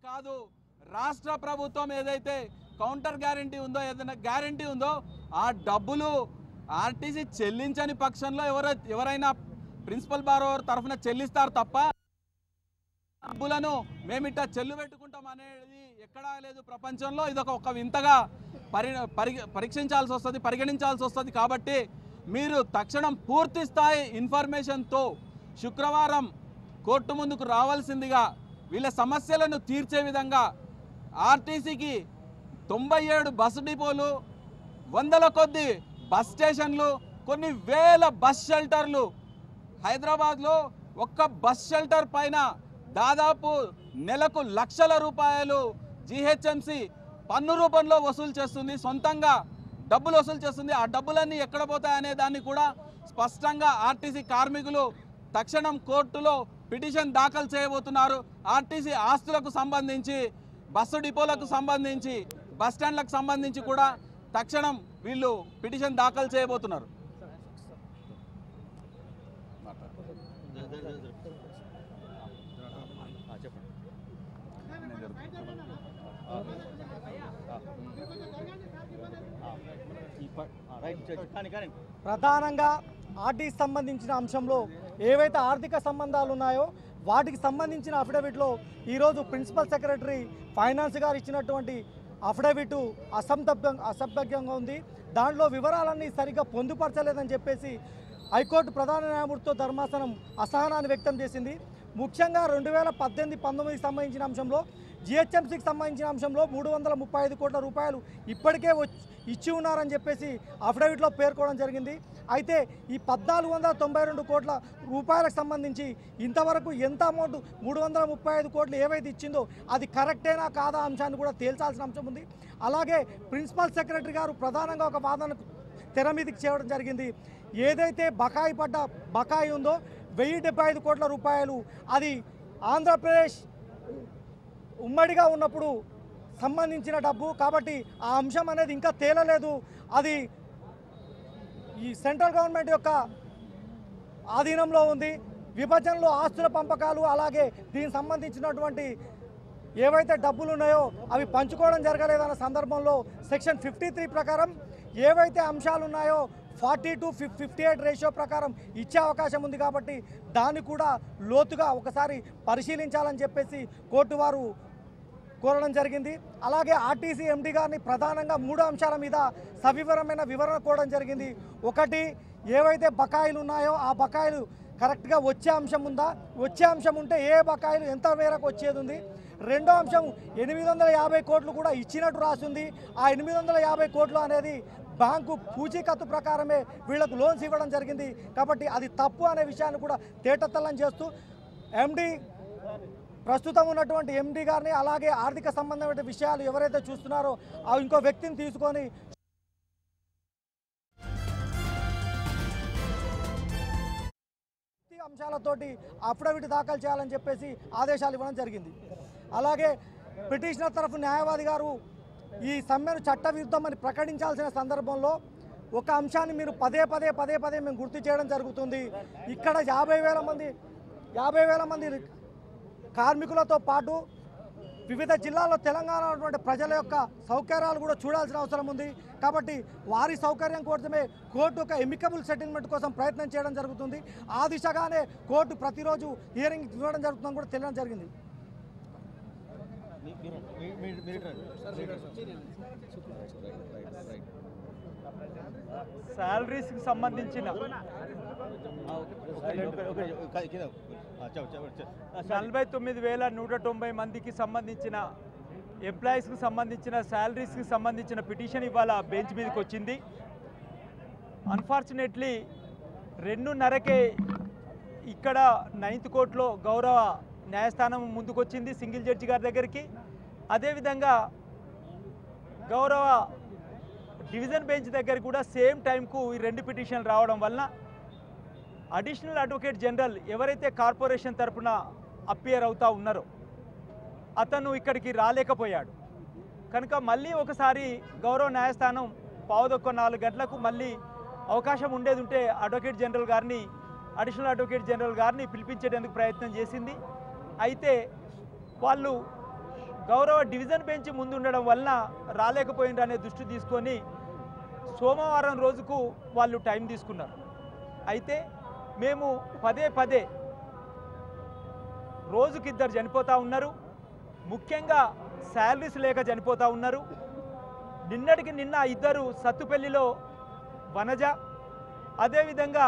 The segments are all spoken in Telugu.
కాదు రాష్ట్ర ప్రభుత్వం ఏదైతే కౌంటర్ గ్యారంటీ ఉందో ఏదైనా గ్యారంటీ ఉందో ఆ డబ్బులు ఆర్టీసీ చెల్లించని పక్షంలో ఎవరో ఎవరైనా ప్రిన్సిపల్ బారోవర్ తరఫున చెల్లిస్తారు తప్ప డబ్బులను మేమిట్ట చెల్లు పెట్టుకుంటాం అనేది ఎక్కడా లేదు ప్రపంచంలో ఇది ఒక ఒక వింతగా పరి పరి పరీక్షించాల్సి వస్తుంది పరిగణించాల్సి వస్తుంది కాబట్టి మీరు తక్షణం పూర్తి స్థాయి ఇన్ఫర్మేషన్తో శుక్రవారం కోర్టు ముందుకు రావాల్సిందిగా వీళ్ళ సమస్యలను తీర్చే విధంగా ఆర్టీసీకి తొంభై ఏడు బస్సు డిపోలు వందల కొద్ది బస్ స్టేషన్లు కొన్ని వేల బస్ షెల్టర్లు హైదరాబాద్లో ఒక్క బస్ షెల్టర్ పైన దాదాపు నెలకు లక్షల రూపాయలు జిహెచ్ఎంసి పన్ను రూపంలో వసూలు చేస్తుంది సొంతంగా డబ్బులు వసూలు చేస్తుంది ఆ డబ్బులన్నీ ఎక్కడ పోతాయనే దాన్ని కూడా స్పష్టంగా ఆర్టీసీ కార్మికులు తక్షణం కోర్టులో పిటిషన్ దాఖలు చేయబోతున్నారు ఆర్టీసీ ఆస్తులకు సంబంధించి బస్సు డిపోలకు సంబంధించి బస్ స్టాండ్లకు సంబంధించి కూడా తక్షణం వీళ్ళు పిటిషన్ దాఖలు చేయబోతున్నారు ప్రధానంగా ఆర్టీకి సంబంధించిన అంశంలో ఏవైతే ఆర్థిక సంబంధాలు ఉన్నాయో వాటికి సంబంధించిన అఫిడవిట్లో ఈరోజు ప్రిన్సిపల్ సెక్రటరీ ఫైనాన్స్ గారు ఇచ్చినటువంటి అఫిడవిట్ అసంతభ్యం అసభ్యంగా ఉంది దాంట్లో వివరాలన్నీ సరిగ్గా పొందుపరచలేదని చెప్పేసి హైకోర్టు ప్రధాన న్యాయమూర్తితో ధర్మాసనం అసహనాన్ని వ్యక్తం చేసింది ముఖ్యంగా రెండు వేల పద్దెనిమిది పంతొమ్మిదికి సంబంధించిన అంశంలో జిహెచ్ఎంసీకి సంబంధించిన అంశంలో మూడు వందల ముప్పై ఐదు కోట్ల రూపాయలు ఇప్పటికే వచ్చి ఇచ్చి ఉన్నారని చెప్పేసి అఫిడవిట్లో పేర్కోవడం జరిగింది అయితే ఈ పద్నాలుగు వందల తొంభై రెండు కోట్ల రూపాయలకు సంబంధించి ఇంతవరకు ఎంత అమౌంట్ మూడు వందల ముప్పై ఐదు కోట్లు ఏవైతే ఇచ్చిందో అది కరెక్టేనా కాదా అంశాన్ని కూడా తేల్చాల్సిన అంశం ఉంది అలాగే ప్రిన్సిపల్ సెక్రటరీ గారు ప్రధానంగా ఒక వాదనకు తెర మీదకి చేయడం జరిగింది ఏదైతే బకాయి పడ్డ బకాయి ఉందో వెయ్యి డెబ్బై ఐదు కోట్ల రూపాయలు అది ఆంధ్రప్రదేశ్ ఉమ్మడిగా ఉన్నప్పుడు సంబంధించిన డబ్బు కాబట్టి ఆ అంశం అనేది ఇంకా తేలలేదు అది ఈ సెంట్రల్ గవర్నమెంట్ యొక్క ఆధీనంలో ఉంది విభజనలో ఆస్తుల పంపకాలు అలాగే దీనికి సంబంధించినటువంటి ఏవైతే డబ్బులు ఉన్నాయో అవి పంచుకోవడం జరగలేదన్న సందర్భంలో సెక్షన్ ఫిఫ్టీ త్రీ ప్రకారం ఏవైతే అంశాలు ఉన్నాయో forty two fifty eight ratio ప్రకారం ఇచ్చే అవకాశం ఉంది కాబట్టి దాన్ని కూడా లోతుగా ఒకసారి పరిశీలించాలని చెప్పేసి కోర్టు వారు కోరడం జరిగింది అలాగే ఆర్టీసీ ఎండి గారిని ప్రధానంగా మూడు అంశాల మీద సవివరమైన వివరణ కోరడం జరిగింది ఒకటి ఏవైతే బకాయిలు ఉన్నాయో ఆ బకాయిలు కరెక్ట్గా వచ్చే అంశం ఉందా వచ్చే అంశం ఉంటే ఏ బకాయిలు ఎంత మేరకు వచ్చేది ఉంది రెండో అంశం ఎనిమిది వందల యాభై కోట్లు కూడా ఇచ్చినట్టు రాసింది ఆ ఎనిమిది వందల యాభై కోట్లు అనేది బ్యాంకు పూచీకత్తు ప్రకారమే వీళ్ళకు లోన్స్ ఇవ్వడం జరిగింది కాబట్టి అది తప్పు అనే విషయాన్ని కూడా తేటతల్లం చేస్తూ ఎండి ప్రస్తుతం ఉన్నటువంటి ఎండి గారిని అలాగే ఆర్థిక సంబంధమైన విషయాలు ఎవరైతే చూస్తున్నారో ఆ ఇంకో వ్యక్తిని తీసుకొని పూర్తి అంశాలతోటి అఫిడవిట్ దాఖలు చేయాలని చెప్పేసి ఆదేశాలు ఇవ్వడం జరిగింది అలాగే పిటిషనర్ తరఫు న్యాయవాది గారు ఈ సమ్మెను చట్టవిరుద్ధమని ప్రకటించాల్సిన సందర్భంలో ఒక అంశాన్ని మీరు పదే పదే పదే పదే మేము గుర్తు చేయడం జరుగుతుంది ఇక్కడ యాభై వేల మంది యాభై వేల మంది కార్మికులతో పాటు వివిధ జిల్లాల్లో తెలంగాణ ఉన్నటువంటి ప్రజల యొక్క సౌకర్యాలు కూడా చూడాల్సిన అవసరం ఉంది కాబట్టి వారి సౌకర్యం కోసమే కోర్టు ఒక ఎమికబుల్ సెటిల్మెంట్ కోసం ప్రయత్నం చేయడం జరుగుతుంది ఆ దిశగానే కోర్టు ప్రతిరోజు హియరింగ్ ఇవ్వడం జరుగుతుందని కూడా తెలియడం జరిగింది శాలరీస్కి సంబంధించిన నలభై తొమ్మిది వేల నూట తొంభై మందికి సంబంధించిన ఎంప్లాయీస్కి సంబంధించిన శాలరీస్కి సంబంధించిన పిటిషన్ ఇవాళ బెంచ్ మీదకి వచ్చింది అన్ఫార్చునేట్లీ రెండున్నరకే ఇక్కడ నైన్త్ కోర్టులో గౌరవ న్యాయస్థానం ముందుకొచ్చింది సింగిల్ జడ్జి గారి దగ్గరికి అదేవిధంగా గౌరవ డివిజన్ బెంచ్ దగ్గర కూడా సేమ్ టైంకు ఈ రెండు పిటిషన్లు రావడం వలన అడిషనల్ అడ్వకేట్ జనరల్ ఎవరైతే కార్పొరేషన్ తరపున అపియర్ అవుతా ఉన్నారో అతను ఇక్కడికి రాలేకపోయాడు కనుక మళ్ళీ ఒకసారి గౌరవ న్యాయస్థానం పావుదొక్క నాలుగు గంటలకు మళ్ళీ అవకాశం ఉండేది ఉంటే అడ్వకేట్ జనరల్ గారిని అడిషనల్ అడ్వకేట్ జనరల్ గారిని పిలిపించేందుకు ప్రయత్నం చేసింది అయితే వాళ్ళు గౌరవ డివిజన్ బెంచ్ ముందు ఉండడం వలన రాలేకపోయిందనే దృష్టి తీసుకొని సోమవారం రోజుకు వాళ్ళు టైం తీసుకున్నారు అయితే మేము పదే పదే రోజుకి ఇద్దరు చనిపోతూ ఉన్నారు ముఖ్యంగా శాలరీస్ లేక చనిపోతూ ఉన్నారు నిన్నటికి నిన్న ఇద్దరు సత్తుపల్లిలో వనజ అదేవిధంగా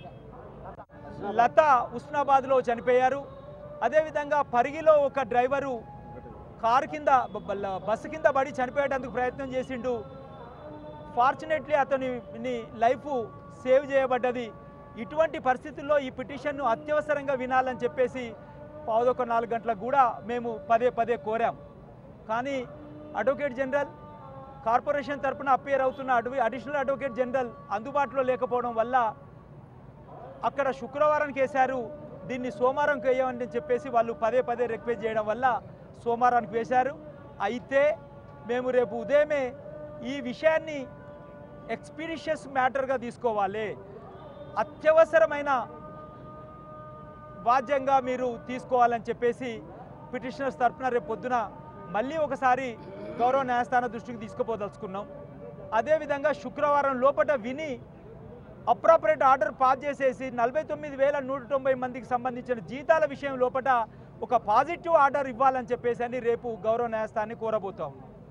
లత ఉస్నాబాద్లో చనిపోయారు అదేవిధంగా పరిగిలో ఒక డ్రైవరు కారు కింద బ- బ- బస్సు కింద పడి చనిపోయేటందుకు ప్రయత్నం చేసిండు ఫార్చునేట్లీ అతని ని లైఫ్ సేవ్ చేయబడ్డది ఇటువంటి పరిస్థితుల్లో ఈ పిటిషన్ను అత్యవసరంగా వినాలని చెప్పేసి పావుదొక నాలుగు గంటలకు కూడా మేము పదే పదే కోరాం కానీ అడ్వకేట్ జనరల్ కార్పొరేషన్ తరపున అప్పేర్ అవుతున్న అడ్వి అడిషనల్ అడ్వకేట్ జనరల్ అందుబాటులో లేకపోవడం వల్ల అక్కడ శుక్రవారానికి వేశారు దీన్ని సోమవారంకి వేయమని చెప్పేసి వాళ్ళు పదే పదే రిక్వెస్ట్ చేయడం వల్ల సోమవారానికి వేశారు అయితే మేము రేపు ఉదయమే ఈ విషయాన్ని ఎక్స్పీడిషియస్ మ్యాటర్గా తీసుకోవాలి అత్యవసరమైన బాధ్యంగా మీరు తీసుకోవాలని చెప్పేసి పిటిషనర్స్ తరపున రేపు పొద్దున మళ్ళీ ఒకసారి గౌరవ న్యాయస్థాన దృష్టికి తీసుకుపోదలుచుకున్నాం అదేవిధంగా శుక్రవారం లోపల విని అప్రాపరేట్ ఆర్డర్ పాస్ చేసేసి నలభై తొమ్మిది వేల నూట తొంభై మందికి సంబంధించిన జీతాల విషయం లోపల ఒక పాజిటివ్ ఆర్డర్ ఇవ్వాలని చెప్పేసి అని రేపు గౌరవ న్యాయస్థానాన్ని కోరబోతాం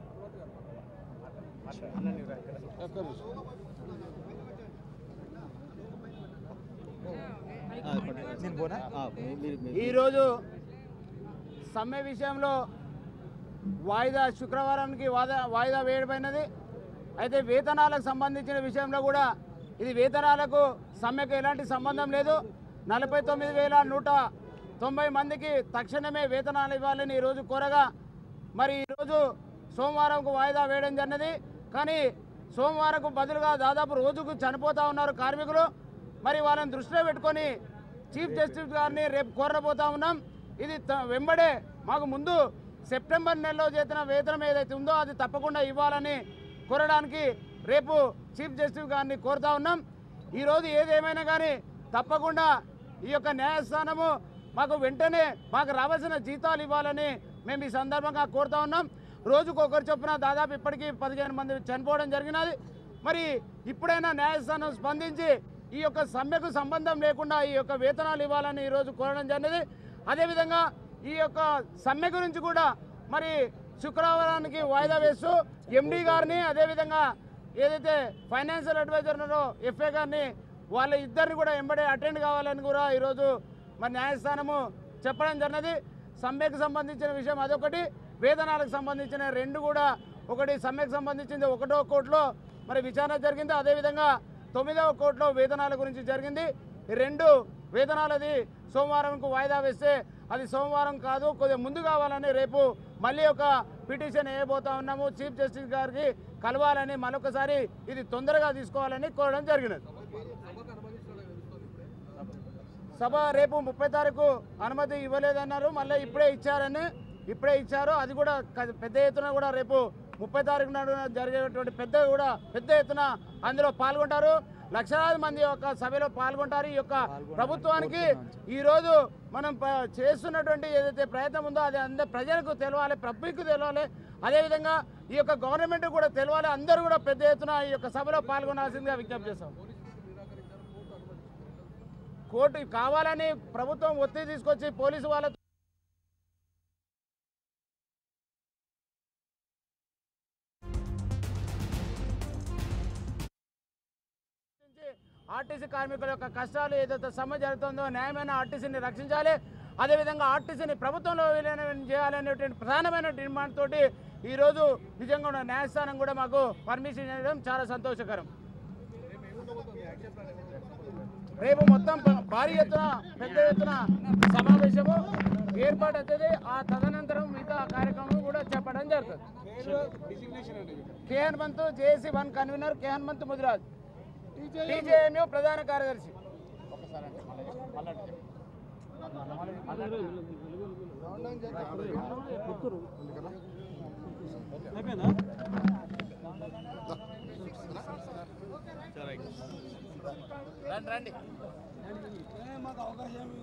నేను పోనా ఈరోజు సమ్మె విషయంలో వాయిదా శుక్రవారానికి వాదా వాయిదా వేయడమైనది అయితే వేతనాలకు సంబంధించిన విషయంలో కూడా ఇది వేతనాలకు సమ్మెకు ఎలాంటి సంబంధం లేదు నలభై తొమ్మిది వేల నూట తొంభై మందికి తక్షణమే వేతనాలు ఇవ్వాలని ఈరోజు కోరగా మరి ఈరోజు సోమవారంకు వాయిదా వేయడం జరిగినది కానీ సోమవారంకు బదులుగా దాదాపు రోజుకు చనిపోతూ ఉన్నారు కార్మికులు మరి వాళ్ళని దృష్టిలో పెట్టుకొని చీఫ్ జస్టిస్ గారిని రేపు కోరబోతా ఉన్నాం ఇది త- వెంబడే మాకు ముందు సెప్టెంబర్ నెలలో చేసిన వేతనం ఏదైతే ఉందో అది తప్పకుండా ఇవ్వాలని కోరడానికి రేపు చీఫ్ జస్టిస్ గారిని కోరుతా ఉన్నాం ఈరోజు ఏదేమైనా కానీ తప్పకుండా ఈ యొక్క న్యాయస్థానము మాకు వెంటనే మాకు రావాల్సిన జీతాలు ఇవ్వాలని మేము ఈ సందర్భంగా కోరుతా ఉన్నాం రోజుకు ఒకరు చొప్పున దాదాపు ఇప్పటికీ పదిహేను మంది చనిపోవడం జరిగినది మరి ఇప్పుడైనా న్యాయస్థానం స్పందించి ఈ యొక్క సమ్మెకు సంబంధం లేకుండా ఈ యొక్క వేతనాలు ఇవ్వాలని ఈరోజు కోరడం జరిగినది అదేవిధంగా ఈ యొక్క సమ్మె గురించి కూడా మరి శుక్రవారానికి వాయిదా వేస్తూ ఎండీ గారిని అదేవిధంగా ఏదైతే ఫైనాన్షియల్ అడ్వైజర్ ఉన్నారో ఎఫ్ఏ గారిని వాళ్ళ ఇద్దరిని కూడా ఎంబడే అటెండ్ కావాలని కూడా ఈరోజు మరి న్యాయస్థానము చెప్పడం జరిగినది సమ్మెకు సంబంధించిన విషయం అదొకటి వేతనాలకు సంబంధించిన రెండు కూడా ఒకటి సమ్మెకు సంబంధించింది ఒకటో కోర్టులో మరి విచారణ జరిగింది అదేవిధంగా తొమ్మిదవ కోర్టులో వేతనాల గురించి జరిగింది ఈ రెండు వేతనాలది సోమవారంకు వాయిదా వేస్తే అది సోమవారం కాదు కొద్దిగా ముందు కావాలని రేపు మళ్ళీ ఒక పిటిషన్ వేయబోతా ఉన్నాము చీఫ్ జస్టిస్ గారికి కలవాలని మరొకసారి ఇది తొందరగా తీసుకోవాలని కోరడం జరిగినది సభ రేపు ముప్పై తారీఖు అనుమతి ఇవ్వలేదన్నారు మళ్ళీ ఇప్పుడే ఇచ్చారని ఇప్పుడే ఇచ్చారు అది కూడా క- పెద్ద ఎత్తున కూడా రేపు ముప్పై తారీఖు నాడు జరిగేటువంటి పెద్ద కూడా పెద్ద ఎత్తున అందులో పాల్గొంటారు లక్షలాది మంది యొక్క సభలో పాల్గొంటారు ఈ యొక్క ప్రభుత్వానికి ఈరోజు మనం ప- చేస్తున్నటువంటి ఏదైతే ప్రయత్నం ఉందో అది అందరి ప్రజలకు తెలవాలి పబ్లిక్ తెలవాలి అదేవిధంగా ఈ యొక్క గవర్నమెంట్ కూడా తెలవాలి అందరూ కూడా పెద్ద ఎత్తున ఈ యొక్క సభలో పాల్గొనాల్సిందిగా విజ్ఞప్తి చేస్తాం కోర్టు కావాలని ప్రభుత్వం ఒత్తిడి తీసుకొచ్చి పోలీసు వాళ్ళ ఆర్టీసీ కార్మికుల యొక్క కష్టాలు ఏదైతే సమ్మె జరుగుతుందో న్యాయమైన ఆర్టీసీని రక్షించాలి అదేవిధంగా ఆర్టీసీని ప్రభుత్వంలో విలీనం చేయాలనేటువంటి ప్రధానమైన డిమాండ్ తోటి ఈరోజు నిజంగా ఉన్న న్యాయస్థానం కూడా మాకు పర్మిషన్ ఇవ్వడం చాలా సంతోషకరం రేపు మొత్తం ప- భారీ ఎత్తున పెద్ద ఎత్తున సమావేశము ఏర్పాటు అవుతుంది ఆ తదనంతరం మిగతా కార్యక్రమం కూడా చెప్పడం జరుగుతుంది K Hanumanthu JAC one convener K Hanumanthu Mudiraj TJMU ప్రధాన కార్యదర్శి రండి రండి